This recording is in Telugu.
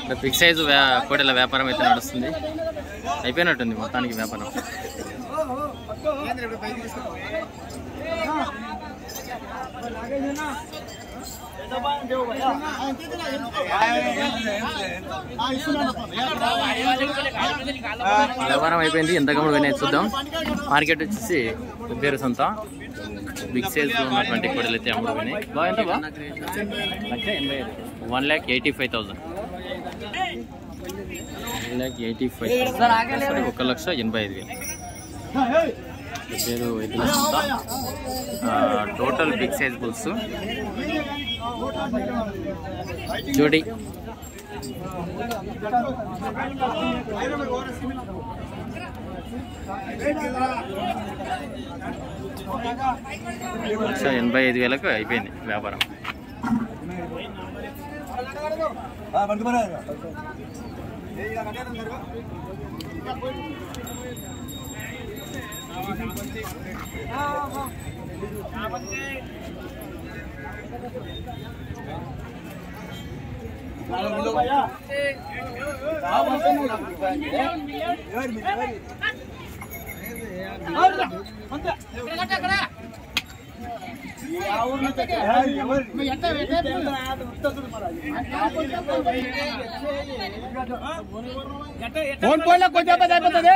ఇక్కడ బిగ్ సైజు వ్యా కోడెల వ్యాపారం అయితే నడుస్తుంది అయిపోయినట్టుంది మొత్తానికి వ్యాపారం వ్యాపారం అయిపోయింది ఎంత కమ్ముడు పోయినాయి చూద్దాం మార్కెట్ వచ్చేసి పేరు సొంత బిగ్ సైజ్ ఉన్నటువంటి కోడలు అయితే అమ్ముడు పోయినాయి బాగా ఎంత బా లక్ష ఎనభై ఐదు one lakh eighty five thousand one lakh eighty five thousand ఒక లక్ష ఎనభై ఐదు వేలు ఈ పేరు ఎద్దుల సంత ఆ, టోటల్ బిగ్ సైజ్ బుల్స్ జోడి లక్ష ఎనభై ఐదు వేలకు అయిపోయింది వ్యాపారం ఫోన్ ఫోన్ కొంచెం అయిపోతుంది